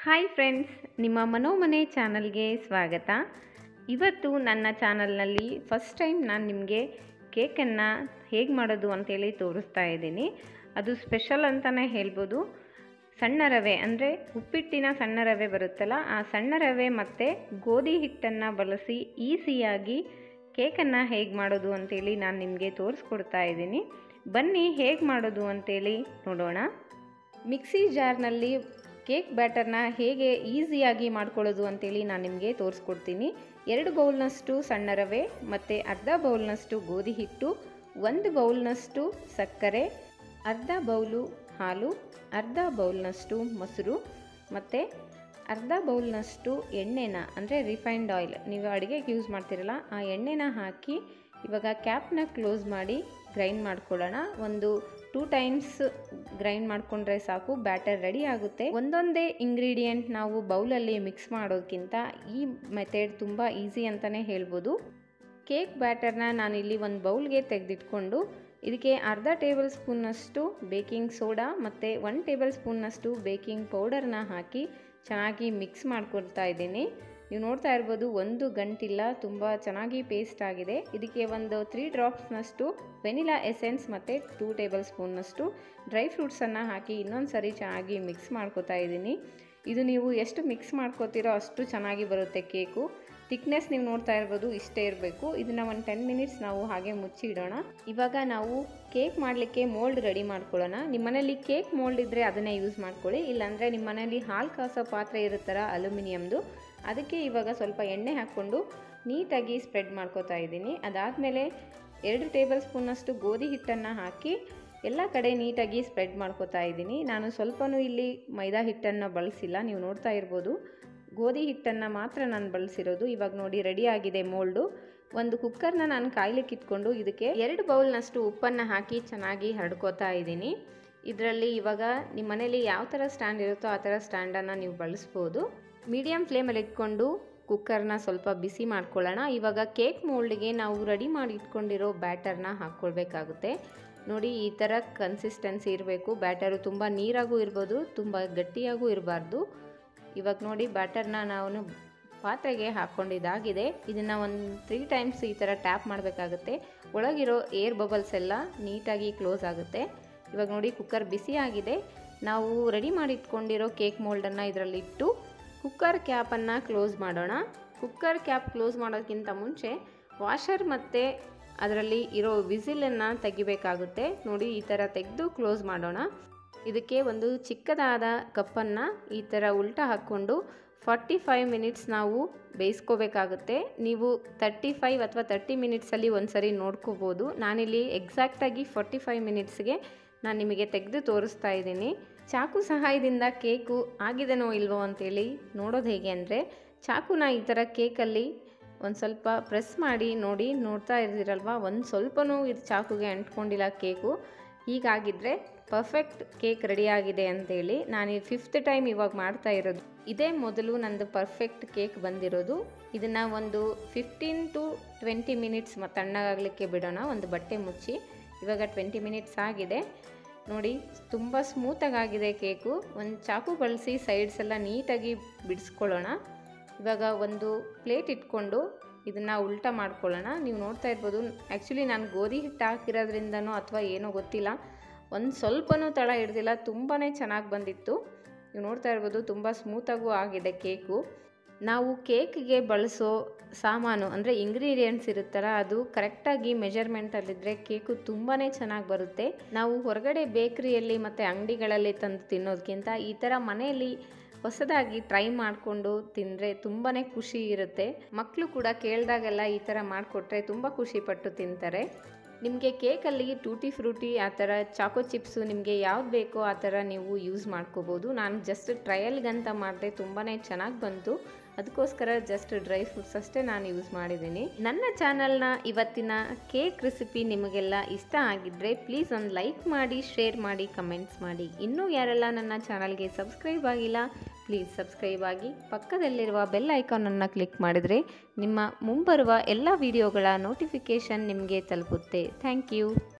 hi friends ನಿಮ್ಮ ಮನೋಮನೆ ಚಾನಲ್ಗೆ ಸ್ವಾಗತ ಇವತ್ತು ನನ್ನ ಚಾನಲ್ನಲ್ಲಿ ಫಸ್ಟ್ ಟೈಮ್ ನಾನು ನಿಮಗೆ ಕೇಕನ್ನು ಹೇಗೆ ಮಾಡೋದು ಅಂತೇಳಿ ತೋರಿಸ್ತಾ ಇದ್ದೀನಿ ಅದು ಸ್ಪೆಷಲ್ ಅಂತಲೇ ಹೇಳ್ಬೋದು ಸಣ್ಣ ರವೆ ಅಂದರೆ ಉಪ್ಪಿಟ್ಟಿನ ಸಣ್ಣ ರವೆ ಬರುತ್ತಲ್ಲ ಆ ಸಣ್ಣ ರವೆ ಮತ್ತು ಗೋಧಿ ಹಿಟ್ಟನ್ನು ಬಳಸಿ ಈಸಿಯಾಗಿ ಕೇಕನ್ನು ಹೇಗೆ ಮಾಡೋದು ಅಂತೇಳಿ ನಾನು ನಿಮಗೆ ತೋರಿಸ್ಕೊಡ್ತಾ ಇದ್ದೀನಿ ಬನ್ನಿ ಹೇಗೆ ಮಾಡೋದು ಅಂತೇಳಿ ನೋಡೋಣ ಮಿಕ್ಸಿ ಜಾರ್ನಲ್ಲಿ ಕೇಕ್ ಬ್ಯಾಟರ್ನ ಹೇಗೆ ಈಸಿಯಾಗಿ ಮಾಡ್ಕೊಳ್ಳೋದು ಅಂತೇಳಿ ನಾನು ನಿಮಗೆ ತೋರಿಸ್ಕೊಡ್ತೀನಿ ಎರಡು ಬೌಲ್ನಷ್ಟು ಸಣ್ಣ ರವೆ ಮತ್ತು ಅರ್ಧ ಬೌಲ್ನಷ್ಟು ಗೋಧಿ ಹಿಟ್ಟು ಒಂದು ಬೌಲ್ನಷ್ಟು ಸಕ್ಕರೆ ಅರ್ಧ ಬೌಲು ಹಾಲು ಅರ್ಧ ಬೌಲ್ನಷ್ಟು ಮೊಸರು ಮತ್ತು ಅರ್ಧ ಬೌಲ್ನಷ್ಟು ಎಣ್ಣೆನ ಅಂದರೆ ರಿಫೈನ್ಡ್ ಆಯಿಲ್ ನೀವು ಅಡುಗೆಗೆ ಯೂಸ್ ಮಾಡ್ತಿರಲ್ಲ ಆ ಎಣ್ಣೆನ ಹಾಕಿ ಇವಾಗ ಕ್ಯಾಪ್ನ ಕ್ಲೋಸ್ ಮಾಡಿ ಗ್ರೈಂಡ್ ಮಾಡ್ಕೊಳ್ಳೋಣ ಒಂದು ಟೂ ಟೈಮ್ಸ್ ಗ್ರೈಂಡ್ ಮಾಡಿಕೊಂಡ್ರೆ ಸಾಕು ಬ್ಯಾಟರ್ ರೆಡಿ ಆಗುತ್ತೆ ಒಂದೊಂದೇ ಇಂಗ್ರೀಡಿಯೆಂಟ್ ನಾವು ಬೌಲಲ್ಲಿ ಮಿಕ್ಸ್ ಮಾಡೋದಕ್ಕಿಂತ ಈ ಮೆಥಡ್ ತುಂಬ ಈಸಿ ಅಂತಲೇ ಹೇಳ್ಬೋದು ಕೇಕ್ ಬ್ಯಾಟರ್ನ ನಾನಿಲ್ಲಿ ಒಂದು ಬೌಲ್ಗೆ ತೆಗೆದಿಟ್ಕೊಂಡು ಇದಕ್ಕೆ ಅರ್ಧ ಟೇಬಲ್ ಸ್ಪೂನ್ನಷ್ಟು ಬೇಕಿಂಗ್ ಸೋಡಾ ಮತ್ತು ಒನ್ ಟೇಬಲ್ ಸ್ಪೂನ್ನಷ್ಟು ಬೇಕಿಂಗ್ ಪೌಡರ್ನ ಹಾಕಿ ಚೆನ್ನಾಗಿ ಮಿಕ್ಸ್ ಮಾಡ್ಕೊಳ್ತಾ ಇದ್ದೀನಿ ನೀವು ನೋಡ್ತಾ ಇರ್ಬೋದು ಒಂದು ಗಂಟಿಲ್ಲ ತುಂಬ ಚೆನ್ನಾಗಿ ಪೇಸ್ಟ್ ಆಗಿದೆ ಇದಕ್ಕೆ ಒಂದು ತ್ರೀ ಡ್ರಾಪ್ಸ್ನಷ್ಟು ವೆನಿಲಾ ಎಸೆನ್ಸ್ ಮತ್ತು ಟೂ ಟೇಬಲ್ ಸ್ಪೂನ್ನಷ್ಟು ಡ್ರೈ ಫ್ರೂಟ್ಸನ್ನು ಹಾಕಿ ಇನ್ನೊಂದು ಸರಿ ಚೆನ್ನಾಗಿ ಮಿಕ್ಸ್ ಮಾಡ್ಕೋತಾ ಇದ್ದೀನಿ ಇದು ನೀವು ಎಷ್ಟು ಮಿಕ್ಸ್ ಮಾಡ್ಕೋತೀರೋ ಅಷ್ಟು ಚೆನ್ನಾಗಿ ಬರುತ್ತೆ ಕೇಕು ಥಿಕ್ನೆಸ್ ನೀವು ನೋಡ್ತಾ ಇರ್ಬೋದು ಇಷ್ಟೇ ಇರಬೇಕು ಇದನ್ನು ಒಂದು ಟೆನ್ ಮಿನಿಟ್ಸ್ ನಾವು ಹಾಗೆ ಮುಚ್ಚಿ ಇಡೋಣ ಇವಾಗ ನಾವು ಕೇಕ್ ಮಾಡಲಿಕ್ಕೆ ಮೋಲ್ಡ್ ರೆಡಿ ಮಾಡ್ಕೊಳ್ಳೋಣ ನಿಮ್ಮ ಮನೇಲಿ ಕೇಕ್ ಮೋಲ್ಡ್ ಇದ್ದರೆ ಅದನ್ನೇ ಯೂಸ್ ಮಾಡ್ಕೊಳ್ಳಿ ಇಲ್ಲಾಂದರೆ ನಿಮ್ಮ ಮನೇಲಿ ಹಾಲು ಕಾಸೋ ಪಾತ್ರೆ ಇರುತ್ತಲ್ಲ ಅಲ್ಯೂಮಿನಿಯಮ್ದು ಅದಕ್ಕೆ ಇವಾಗ ಸ್ವಲ್ಪ ಎಣ್ಣೆ ಹಾಕ್ಕೊಂಡು ನೀಟಾಗಿ ಸ್ಪ್ರೆಡ್ ಮಾಡ್ಕೋತಾ ಇದ್ದೀನಿ ಅದಾದಮೇಲೆ ಎರಡು ಟೇಬಲ್ ಸ್ಪೂನ್ನಷ್ಟು ಗೋಧಿ ಹಿಟ್ಟನ್ನು ಹಾಕಿ ಎಲ್ಲ ಕಡೆ ನೀಟಾಗಿ ಸ್ಪ್ರೆಡ್ ಮಾಡ್ಕೋತಾ ಇದ್ದೀನಿ ನಾನು ಸ್ವಲ್ಪನೂ ಇಲ್ಲಿ ಮೈದಾ ಹಿಟ್ಟನ್ನು ಬಳಸಿಲ್ಲ ನೀವು ನೋಡ್ತಾ ಇರ್ಬೋದು ಗೋಧಿ ಹಿಟ್ಟನ್ನು ಮಾತ್ರ ನಾನು ಬಳಸಿರೋದು ಇವಾಗ ನೋಡಿ ರೆಡಿ ಆಗಿದೆ ಮೋಲ್ಡು ಒಂದು ಕುಕ್ಕರ್ನ ನಾನು ಕಾಯ್ಲಿಕ್ಕೆ ಇಟ್ಕೊಂಡು ಇದಕ್ಕೆ ಎರಡು ಬೌಲ್ನಷ್ಟು ಉಪ್ಪನ್ನು ಹಾಕಿ ಚೆನ್ನಾಗಿ ಹರಡ್ಕೋತಾ ಇದ್ದೀನಿ ಇದರಲ್ಲಿ ಇವಾಗ ನಿಮ್ಮ ಮನೇಲಿ ಯಾವ ಥರ ಸ್ಟ್ಯಾಂಡ್ ಇರುತ್ತೋ ಆ ಥರ ಸ್ಟ್ಯಾಂಡನ್ನು ನೀವು ಬಳಸ್ಬೋದು ಮೀಡಿಯಮ್ ಫ್ಲೇಮಲ್ಲಿ ಇಟ್ಕೊಂಡು ಕುಕ್ಕರ್ನ ಸ್ವಲ್ಪ ಬಿಸಿ ಮಾಡ್ಕೊಳ್ಳೋಣ ಇವಾಗ ಕೇಕ್ ಮೋಲ್ಡ್ಗೆ ನಾವು ರೆಡಿ ಮಾಡಿ ಇಟ್ಕೊಂಡಿರೋ ಬ್ಯಾಟರ್ನ ಹಾಕ್ಕೊಳ್ಬೇಕಾಗುತ್ತೆ ನೋಡಿ ಈ ಥರ ಕನ್ಸಿಸ್ಟೆನ್ಸಿ ಇರಬೇಕು ಬ್ಯಾಟರು ತುಂಬ ನೀರಾಗೂ ಇರ್ಬೋದು ತುಂಬ ಗಟ್ಟಿಯಾಗೂ ಇರಬಾರ್ದು ಇವಾಗ ನೋಡಿ ಬ್ಯಾಟರ್ನ ನಾವು ಪಾತ್ರೆಗೆ ಹಾಕ್ಕೊಂಡಿದ್ದಾಗಿದೆ ಇದನ್ನು ಒಂದು ತ್ರೀ ಟೈಮ್ಸ್ ಈ ಥರ ಟ್ಯಾಪ್ ಮಾಡಬೇಕಾಗುತ್ತೆ ಒಳಗಿರೋ ಏರ್ ಬಬಲ್ಸ್ ಎಲ್ಲ ನೀಟಾಗಿ ಕ್ಲೋಸ್ ಆಗುತ್ತೆ ಇವಾಗ ನೋಡಿ ಕುಕ್ಕರ್ ಬಿಸಿ ಆಗಿದೆ ನಾವು ರೆಡಿ ಮಾಡಿ ಇಟ್ಕೊಂಡಿರೋ ಕೇಕ್ ಮೋಲ್ಡನ್ನು ಇದರಲ್ಲಿ ಇಟ್ಟು ಕುಕ್ಕರ್ ಕ್ಯಾಪನ್ನು ಕ್ಲೋಸ್ ಮಾಡೋಣ ಕುಕ್ಕರ್ ಕ್ಯಾಪ್ ಕ್ಲೋಸ್ ಮಾಡೋದಕ್ಕಿಂತ ಮುಂಚೆ ವಾಷರ್ ಮತ್ತು ಅದರಲ್ಲಿ ಇರೋ ವಿಸಿಲನ್ನು ತೆಗಿಬೇಕಾಗುತ್ತೆ ನೋಡಿ ಈ ಥರ ತೆಗೆದು ಕ್ಲೋಸ್ ಮಾಡೋಣ ಇದಕ್ಕೆ ಒಂದು ಚಿಕ್ಕದಾದ ಕಪ್ಪನ್ನು ಈ ಥರ ಉಲ್ಟಾ ಹಾಕ್ಕೊಂಡು ಫಾರ್ಟಿ ಫೈವ್ ಮಿನಿಟ್ಸ್ ನಾವು ಬೇಯಿಸ್ಕೋಬೇಕಾಗುತ್ತೆ ನೀವು ತರ್ಟಿ ಫೈವ್ ಅಥವಾ ತರ್ಟಿ ಮಿನಿಟ್ಸಲ್ಲಿ ಒಂದು ಸರಿ ನೋಡ್ಕೋಬೋದು ನಾನಿಲ್ಲಿ ಎಕ್ಸಾಕ್ಟಾಗಿ ಫಾರ್ಟಿ ಫೈವ್ ಮಿನಿಟ್ಸ್ಗೆ ನಾನು ನಿಮಗೆ ತೆಗೆದು ತೋರಿಸ್ತಾ ಇದ್ದೀನಿ ಚಾಕು ಸಹಾಯದಿಂದ ಕೇಕು ಆಗಿದೆನೋ ಇಲ್ವೋ ಅಂತೇಳಿ ನೋಡೋದು ಹೇಗೆ ಅಂದರೆ ಚಾಕುನ ಈ ಥರ ಕೇಕಲ್ಲಿ ಒಂದು ಸ್ವಲ್ಪ ಪ್ರೆಸ್ ಮಾಡಿ ನೋಡಿ ನೋಡ್ತಾ ಇರ್ತೀರಲ್ವ ಒಂದು ಸ್ವಲ್ಪನೂ ಇದು ಚಾಕುಗೆ ಅಂಟ್ಕೊಂಡಿಲ್ಲ ಕೇಕು ಹೀಗಾಗಿದ್ದರೆ ಪರ್ಫೆಕ್ಟ್ ಕೇಕ್ ರೆಡಿಯಾಗಿದೆ ಅಂತೇಳಿ ನಾನು ಈ ಫಿಫ್ತ್ ಟೈಮ್ ಇವಾಗ ಮಾಡ್ತಾ ಇರೋದು ಇದೇ ಮೊದಲು ನಂದು ಪರ್ಫೆಕ್ಟ್ ಕೇಕ್ ಬಂದಿರೋದು ಇದನ್ನು ಒಂದು ಫಿಫ್ಟೀನ್ ಟು ಟ್ವೆಂಟಿ ಮಿನಿಟ್ಸ್ ತಣ್ಣಗಾಗಲಿಕ್ಕೆ ಬಿಡೋಣ ಒಂದು ಬಟ್ಟೆ ಮುಚ್ಚಿ ಇವಾಗ ಟ್ವೆಂಟಿ ಮಿನಿಟ್ಸ್ ಆಗಿದೆ ನೋಡಿ ತುಂಬ ಸ್ಮೂತಾಗಿ ಆಗಿದೆ ಕೇಕು ಒಂದು ಚಾಕು ಬಳಸಿ ಸೈಡ್ಸ್ ಎಲ್ಲ ನೀಟಾಗಿ ಬಿಡಿಸ್ಕೊಳ್ಳೋಣ ಇವಾಗ ಒಂದು ಪ್ಲೇಟ್ ಇಟ್ಕೊಂಡು ಇದನ್ನು ಉಲ್ಟಾ ಮಾಡ್ಕೊಳ್ಳೋಣ ನೀವು ನೋಡ್ತಾ ಇರ್ಬೋದು ಆ್ಯಕ್ಚುಲಿ ನಾನು ಗೋಧಿ ಹಿಟ್ಟು ಹಾಕಿರೋದ್ರಿಂದನೋ ಅಥವಾ ಏನೋ ಗೊತ್ತಿಲ್ಲ ಒಂದು ಸ್ವಲ್ಪನೂ ತಳ ಹಿಡ್ದಿಲ್ಲ ತುಂಬಾ ಚೆನ್ನಾಗಿ ಬಂದಿತ್ತು ನೀವು ನೋಡ್ತಾ ಇರ್ಬೋದು ತುಂಬ ಸ್ಮೂತಾಗೂ ಆಗಿದೆ ಕೇಕು ನಾವು ಕೇಕ್ಗೆ ಬಳಸೋ ಸಾಮಾನು ಅಂದರೆ ಇಂಗ್ರೀಡಿಯೆಂಟ್ಸ್ ಇರುತ್ತಲ್ಲ ಅದು ಕರೆಕ್ಟಾಗಿ ಮೆಜರ್ಮೆಂಟಲ್ಲಿದ್ದರೆ ಕೇಕು ತುಂಬಾ ಚೆನ್ನಾಗಿ ಬರುತ್ತೆ ನಾವು ಹೊರಗಡೆ ಬೇಕ್ರಿಯಲ್ಲಿ ಮತ್ತು ಅಂಗಡಿಗಳಲ್ಲಿ ತಂದು ತಿನ್ನೋದಕ್ಕಿಂತ ಈ ಥರ ಮನೆಯಲ್ಲಿ ಹೊಸದಾಗಿ ಟ್ರೈ ಮಾಡಿಕೊಂಡು ತಿಂದರೆ ತುಂಬಾ ಖುಷಿ ಇರುತ್ತೆ ಮಕ್ಕಳು ಕೂಡ ಕೇಳಿದಾಗೆಲ್ಲ ಈ ಥರ ಮಾಡಿಕೊಟ್ರೆ ತುಂಬ ಖುಷಿಪಟ್ಟು ತಿಂತಾರೆ ನಿಮಗೆ ಕೇಕಲ್ಲಿ ಟೂಟಿ ಫ್ರೂಟಿ ಆ ಥರ ಚಾಕೋ ಚಿಪ್ಸು ನಿಮಗೆ ಯಾವ್ದು ಬೇಕೋ ಆ ಥರ ನೀವು ಯೂಸ್ ಮಾಡ್ಕೋಬೋದು ನಾನು ಜಸ್ಟ್ ಟ್ರಯಲ್ಗಂತ ಮಾಡಿದೆ ತುಂಬಾ ಚೆನ್ನಾಗಿ ಬಂತು ಅದಕ್ಕೋಸ್ಕರ ಜಸ್ಟ್ ಡ್ರೈ ಫ್ರೂಟ್ಸ್ ಅಷ್ಟೇ ನಾನು ಯೂಸ್ ಮಾಡಿದ್ದೀನಿ ನನ್ನ ಚಾನಲ್ನ ಇವತ್ತಿನ ಕೇಕ್ ರೆಸಿಪಿ ನಿಮಗೆಲ್ಲ ಇಷ್ಟ ಆಗಿದ್ದರೆ ಪ್ಲೀಸ್ ಒಂದು ಲೈಕ್ ಮಾಡಿ ಶೇರ್ ಮಾಡಿ ಕಮೆಂಟ್ಸ್ ಮಾಡಿ ಇನ್ನೂ ಯಾರೆಲ್ಲ ನನ್ನ ಚಾನಲ್ಗೆ ಸಬ್ಸ್ಕ್ರೈಬ್ ಆಗಿಲ್ಲ ಪ್ಲೀಸ್ ಸಬ್ಸ್ಕ್ರೈಬ್ ಆಗಿ ಪಕ್ಕದಲ್ಲಿರುವ ಬೆಲ್ ಐಕಾನನ್ನು ಕ್ಲಿಕ್ ಮಾಡಿದರೆ ನಿಮ್ಮ ಮುಂಬರುವ ಎಲ್ಲ ವಿಡಿಯೋಗಳ ನೋಟಿಫಿಕೇಷನ್ ನಿಮಗೆ ತಲುಪುತ್ತೆ ಥ್ಯಾಂಕ್ ಯು